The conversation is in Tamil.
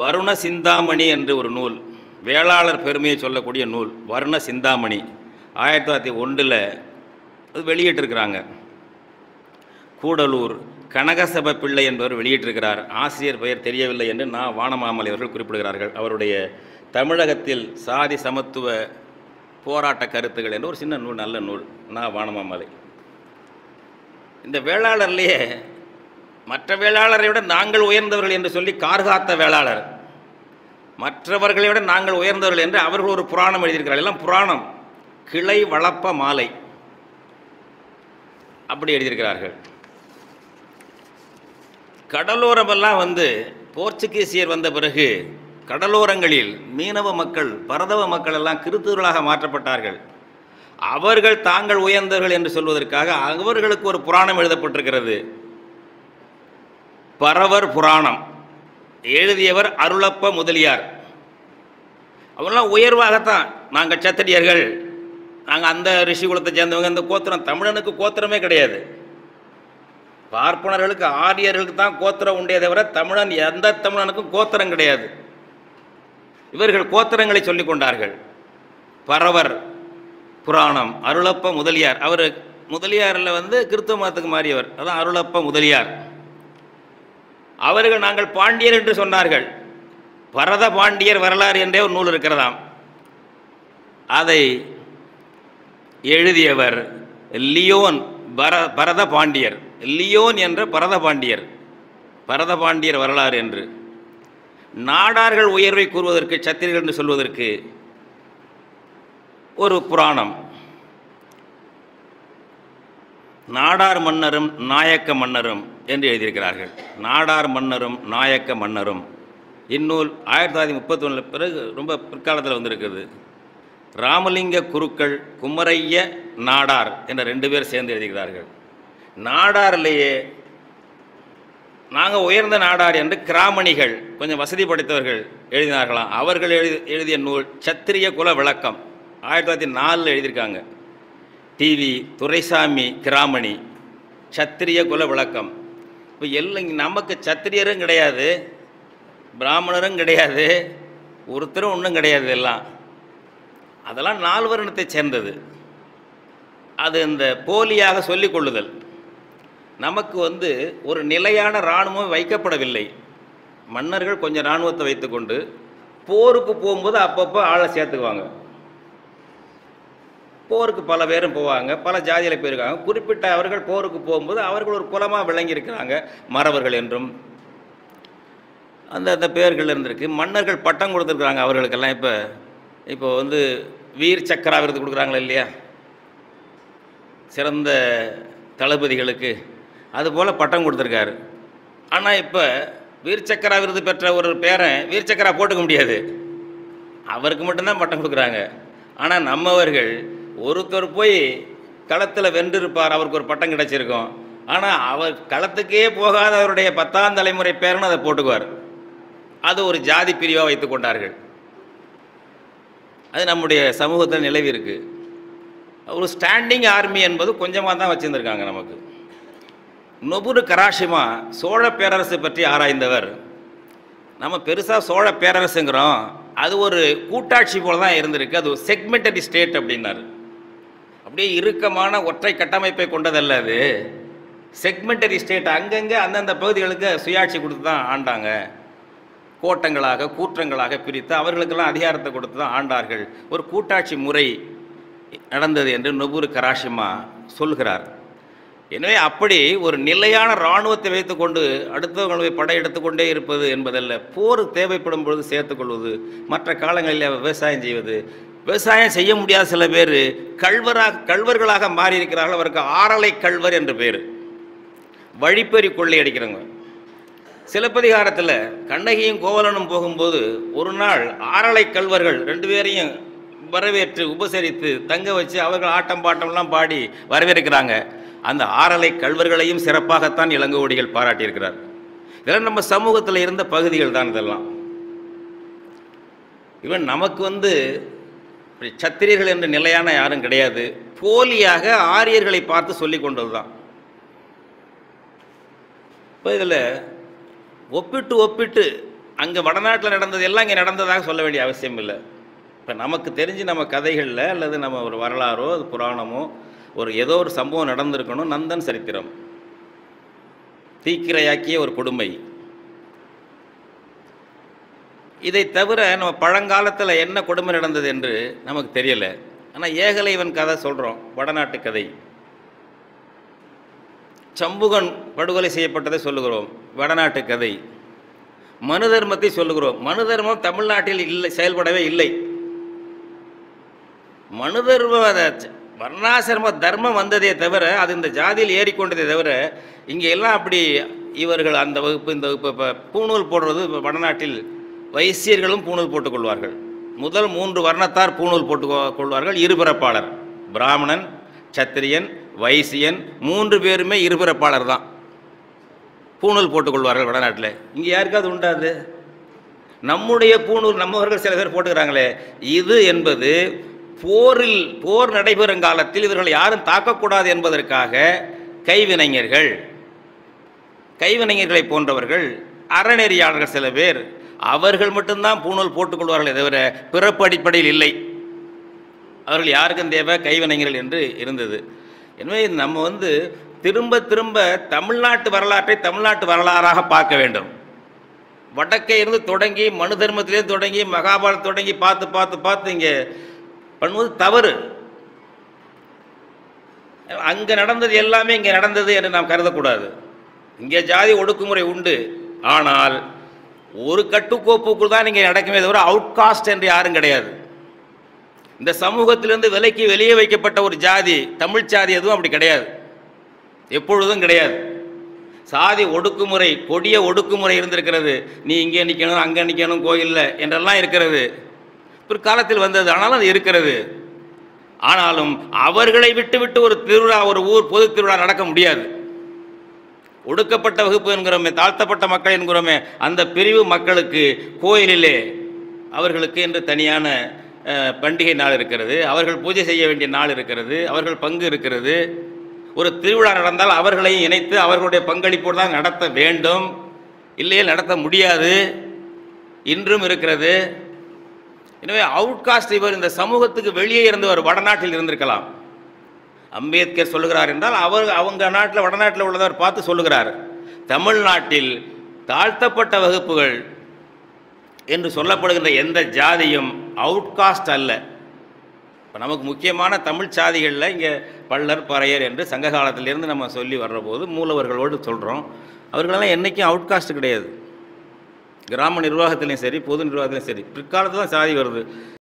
வருண சிந்தாமணி என்று ஒரு நூல் வேளாளர் பெருமையை சொல்லக்கூடிய நூல் வருண சிந்தாமணி ஆயிரத்தி தொள்ளாயிரத்தி ஒன்றில் அது வெளியிட்டிருக்கிறாங்க கூடலூர் கனகசப பிள்ளை என்பவர் வெளியிட்டிருக்கிறார் ஆசிரியர் பெயர் தெரியவில்லை என்று நான் வானமாமலை அவர்கள் குறிப்பிடுகிறார்கள் அவருடைய தமிழகத்தில் சாதி சமத்துவ போராட்ட கருத்துகள் என்ற ஒரு சின்ன நூல் நல்ல நூல் நான் வானமாமலை இந்த வேளாளர்லேயே மற்ற வேளாளரை விட நாங்கள் உயர்ந்தவர்கள் என்று சொல்லி கார்காத்த வேளாளர் மற்றவர்களை விட நாங்கள் உயர்ந்தவர்கள் என்று அவர்கள் ஒரு புராணம் எழுதியிருக்கிறார்கள் எல்லாம் புராணம் கிளை வளப்ப மாலை அப்படி எழுதியிருக்கிறார்கள் கடலோரமெல்லாம் வந்து போர்ச்சுகீசியர் வந்த பிறகு கடலோரங்களில் மீனவ மக்கள் பரதவ மக்கள் எல்லாம் கிறித்துவர்களாக மாற்றப்பட்டார்கள் அவர்கள் தாங்கள் உயர்ந்தவர்கள் என்று சொல்வதற்காக அவர்களுக்கு ஒரு புராணம் எழுதப்பட்டிருக்கிறது பரவர் புராணம் எழுதியவர் அருளப்ப முதலியார் அவங்களாம் உயர்வாகத்தான் நாங்கள் சத்திரியர்கள் நாங்கள் அந்த ரிஷி குலத்தை சேர்ந்தவங்க அந்த கோத்திரம் தமிழனுக்கு கோத்திரமே கிடையாது பார்ப்பனர்களுக்கு ஆரியர்களுக்கு தான் கோத்திரம் உண்டே தவிர தமிழன் எந்த தமிழனுக்கும் கோத்திரம் கிடையாது இவர்கள் கோத்திரங்களை சொல்லிக் கொண்டார்கள் பரவர் புராணம் அருளப்ப முதலியார் அவர் முதலியாரில் வந்து கிறிஸ்துவ மதத்துக்கு மாறியவர் அதான் அருளப்ப முதலியார் அவர்கள் நாங்கள் பாண்டியர் என்று சொன்னார்கள் பரத பாண்டியர் வரலாறு என்றே ஒரு நூல் இருக்கிறதாம் அதை எழுதியவர் லியோன் பர பரத பாண்டியர் லியோன் என்ற பரத பாண்டியர் பரத பாண்டியர் வரலாறு என்று நாடார்கள் உயர்வை கூறுவதற்கு சத்திரியர்கள் என்று சொல்வதற்கு ஒரு புராணம் நாடார் மன்னரும் நாயக்க மன்னரும் என்று எழுதியிருக்கிறார்கள் நாடார் மன்னரும் நாயக்க மன்னரும் இந்நூல் ஆயிரத்தி தொள்ளாயிரத்தி முப்பத்தி ஒன்றில் பிறகு ரொம்ப பிற்காலத்தில் வந்திருக்குது ராமலிங்க குருக்கள் குமரைய நாடார் என்ற ரெண்டு பேர் சேர்ந்து எழுதுகிறார்கள் நாடாரிலேயே நாங்கள் உயர்ந்த நாடார் என்று கிராமணிகள் கொஞ்சம் வசதி படைத்தவர்கள் எழுதினார்களாம் அவர்கள் எழுதி எழுதிய நூல் சத்திரிய குல விளக்கம் ஆயிரத்தி தொள்ளாயிரத்தி நாலில் எழுதியிருக்காங்க டிவி துரைசாமி கிராமணி சத்திரிய குல விளக்கம் இப்போ எல்லாம் நமக்கு சத்திரியரும் கிடையாது பிராமணரும் கிடையாது ஒருத்தரும் ஒன்றும் கிடையாது எல்லாம் அதெல்லாம் நாலு வருணத்தை சேர்ந்தது அது இந்த போலியாக சொல்லிக் கொள்ளுதல் நமக்கு வந்து ஒரு நிலையான இராணுவம் வைக்கப்படவில்லை மன்னர்கள் கொஞ்சம் இராணுவத்தை வைத்துக்கொண்டு போருக்கு போகும்போது அப்பப்போ ஆளை சேர்த்துக்குவாங்க போருக்கு பல பேரும் போவாங்க பல ஜாதியில் போயிருக்காங்க குறிப்பிட்ட அவர்கள் போருக்கு போகும்போது அவர்கள் ஒரு குலமாக விளங்கி இருக்கிறாங்க மறவர்கள் என்றும் அந்த அந்த பெயர்கள் இருந்திருக்கு மன்னர்கள் பட்டம் கொடுத்துருக்குறாங்க அவர்களுக்கெல்லாம் இப்போ இப்போ வந்து வீர் சக்கரா விருது கொடுக்குறாங்களா இல்லையா சிறந்த தளபதிகளுக்கு அதுபோல் பட்டம் கொடுத்துருக்காரு ஆனால் இப்போ வீர் சக்கரா விருது பெற்ற ஒரு பேரன் வீர் சக்கரா போட்டுக்க முடியாது அவருக்கு மட்டும்தான் பட்டம் கொடுக்குறாங்க ஆனால் நம்மவர்கள் ஒருத்தர் போய் களத்தில் வென்றிருப்பார் அவருக்கு ஒரு பட்டம் கிடைச்சிருக்கும் ஆனால் அவர் களத்துக்கே போகாத அவருடைய பத்தாம் தலைமுறை பேரன் அதை போட்டுக்குவார் அது ஒரு ஜாதி பிரிவாக வைத்து கொண்டார்கள் அது நம்முடைய சமூகத்தில் நிலவி இருக்கு ஒரு ஸ்டாண்டிங் ஆர்மி என்பது கொஞ்சமாக தான் வச்சுருந்துருக்காங்க நமக்கு நொபுரு கராஷிமா சோழ பேரரசு பற்றி ஆராய்ந்தவர் நம்ம பெருசாக சோழ பேரரசுங்கிறோம் அது ஒரு கூட்டாட்சி போல தான் இருந்திருக்கு அது ஒரு செக்மெண்டரி ஸ்டேட் அப்படின்னாரு அப்படியே இறுக்கமான ஒற்றை கட்டமைப்பை கொண்டதல்ல அது செக்மெண்டரி ஸ்டேட் அங்கங்கே அந்தந்த பகுதிகளுக்கு சுயாட்சி கொடுத்து தான் ஆண்டாங்க கோட்டங்களாக கூற்றங்களாக பிரித்து அவர்களுக்கெல்லாம் அதிகாரத்தை கொடுத்து தான் ஆண்டார்கள் ஒரு கூட்டாட்சி முறை நடந்தது என்று நொபுரு கராஷிமா சொல்கிறார் எனவே அப்படி ஒரு நிலையான இராணுவத்தை வைத்துக்கொண்டு அடுத்தவங்களை படையெடுத்துக்கொண்டே இருப்பது என்பதல்ல போர் தேவைப்படும் பொழுது சேர்த்துக்கொள்வது மற்ற காலங்களில் விவசாயம் செய்வது விவசாயம் செய்ய முடியாத சில பேர் கள்வராக கள்வர்களாக மாறி இருக்கிறார்கள் அவருக்கு ஆறலை கள்வர் என்று பேர் வழிப்பறி கொள்ளையடிக்கிறவங்க சிலப்பதிகாரத்தில் கண்ணகியும் கோவலனும் போகும்போது ஒரு நாள் ஆறலை கல்வர்கள் ரெண்டு பேரையும் வரவேற்று உபசரித்து தங்க வச்சு அவர்கள் ஆட்டம் பாட்டம்லாம் பாடி வரவேற்கிறாங்க அந்த ஆறலை கல்வர்களையும் சிறப்பாகத்தான் இளங்கோடிகள் பாராட்டியிருக்கிறார் இதெல்லாம் நம்ம சமூகத்தில் இருந்த பகுதிகள் தான் இதெல்லாம் இவன் நமக்கு வந்து இப்படி சத்திரியர்கள் என்ற நிலையான யாரும் கிடையாது போலியாக ஆரியர்களை பார்த்து சொல்லிக் கொண்டது தான் இப்போ இதில் ஒப்பிட்டு ஒப்பிட்டு அங்கே வடநாட்டில் நடந்தது எல்லாம் இங்கே நடந்ததாக சொல்ல வேண்டிய அவசியம் இல்லை இப்போ நமக்கு தெரிஞ்சு நம்ம கதைகளில் அல்லது நம்ம ஒரு வரலாறோ அது புராணமோ ஒரு ஏதோ ஒரு சம்பவம் நடந்திருக்கணும் நந்தன் சரித்திரம் தீக்கிரையாக்கிய ஒரு கொடுமை இதை தவிர நம்ம பழங்காலத்தில் என்ன கொடுமை நடந்தது என்று நமக்கு தெரியல ஆனால் ஏகலைவன் கதை சொல்கிறோம் வடநாட்டு கதை சம்புகன் படுகொலை செய்யப்பட்டதை சொல்லுகிறோம் வடநாட்டு கதை மனு தர்மத்தை சொல்லுகிறோம் மனு தர்மம் தமிழ்நாட்டில் இல்லை செயல்படவே இல்லை மனு தர்ம அத- வர்ணாசிரம தர்மம் வந்ததே தவிர அது இந்த ஜாதியில் ஏறிக்கொண்டதே தவிர இங்கே எல்லாம் அப்படி இவர்கள் அந்த வகுப்பு இந்த வகுப்பு இப்போ பூணூல் போடுறது இப்ப வடநாட்டில் வைசியர்களும் பூணூல் போட்டுக்கொள்வார்கள் முதல் மூன்று வர்ணத்தார் பூணூல் போட்டு கொள்வார்கள் இருபிறப்பாளர் பிராமணன் சத்திரியன் வைசியன் மூன்று பேருமே இருபிறப்பாளர் தான் பூணூல் போட்டுக்கொள்வார்கள் வடநாட்டில் இங்கே யாருக்காவது உண்டாது நம்முடைய பூணூல் நம்மவர்கள் சில பேர் போட்டுக்கிறாங்களே இது என்பது போரில் போர் நடைபெறும் காலத்தில் இவர்கள் யாரும் தாக்கக்கூடாது என்பதற்காக கைவினைஞர்கள் கைவினைஞர்களை போன்றவர்கள் அறநெறியாளர்கள் சில பேர் அவர்கள் மட்டும்தான் பூணூல் போட்டுக்கொள்வார்களே தவிர பிறப்பு அடிப்படையில் இல்லை அவர்கள் யாருக்கும் தேவை கைவினைஞர்கள் என்று இருந்தது எனவே நம்ம வந்து திரும்ப திரும்ப தமிழ்நாட்டு வரலாற்றை தமிழ்நாட்டு வரலாறாக பார்க்க வேண்டும் வடக்கே இருந்து தொடங்கி மனு தர்மத்திலே தொடங்கி மகாபாரத் தொடங்கி பார்த்து பார்த்து பார்த்து இங்கே பண்ணுவது தவறு அங்கே நடந்தது எல்லாமே இங்கே நடந்தது என்று நாம் கருதக்கூடாது இங்கே ஜாதி ஒடுக்குமுறை உண்டு ஆனால் ஒரு கட்டுக்கோப்புக்குள் தான் இங்கே நடக்குமே தவிர அவுட்காஸ்ட் என்று யாரும் கிடையாது இந்த சமூகத்திலிருந்து விலைக்கு வெளியே வைக்கப்பட்ட ஒரு ஜாதி தமிழ் ஜாதி எதுவும் அப்படி கிடையாது எப்பொழுதும் கிடையாது சாதி ஒடுக்குமுறை கொடிய ஒடுக்குமுறை இருந்திருக்கிறது நீ இங்கே நிற்கணும் அங்கே நிற்கணும் கோயிலில் என்றெல்லாம் இருக்கிறது பிற்காலத்தில் வந்தது ஆனாலும் அது இருக்கிறது ஆனாலும் அவர்களை விட்டுவிட்டு ஒரு திருவிழா ஒரு ஊர் பொது திருவிழா நடக்க முடியாது ஒடுக்கப்பட்ட வகுப்பு என்கிறோமே தாழ்த்தப்பட்ட மக்கள் என்கிறோமே அந்த பிரிவு மக்களுக்கு கோயிலிலே அவர்களுக்கு என்று தனியான அஹ், பண்டிகை நாள் இருக்கிறது அவர்கள் பூஜை செய்ய வேண்டிய நாள் இருக்கிறது அவர்கள் பங்கு இருக்கிறது ஒரு திருவிழா நடந்தால் அவர்களையும் இணைத்து அவர்களுடைய பங்களிப்போடு தான் நடத்த வேண்டும் இல்லையே நடத்த முடியாது இன்றும் இருக்கிறது எனவே அவுட்காஸ்ட் இவர் இந்த சமூகத்துக்கு வெளியே இருந்தவர் வடநாட்டில் இருந்திருக்கலாம் அம்பேத்கர் சொல்லுகிறார் என்றால் அவர் அவங்க நாட்டில் வடநாட்டில் உள்ளவர் பார்த்து சொல்லுகிறார் தமிழ்நாட்டில் தாழ்த்தப்பட்ட வகுப்புகள் என்று சொல்லப்படுகின்ற எந்த ஜாதியும் அவுட்காஸ்ட் அல்ல இப்போ நமக்கு முக்கியமான தமிழ் சாதிகளில் இங்கே பள்ளர் பறையர் என்று சங்க காலத்திலிருந்து நம்ம சொல்லி வர்ற போது மூலவர்களோடு சொல்கிறோம் அவர்களெல்லாம் என்றைக்கும் அவுட்காஸ்ட் கிடையாது கிராம நிர்வாகத்திலையும் சரி பொது நிர்வாகத்திலையும் சரி பிற்காலத்தில் தான் சாதி வருது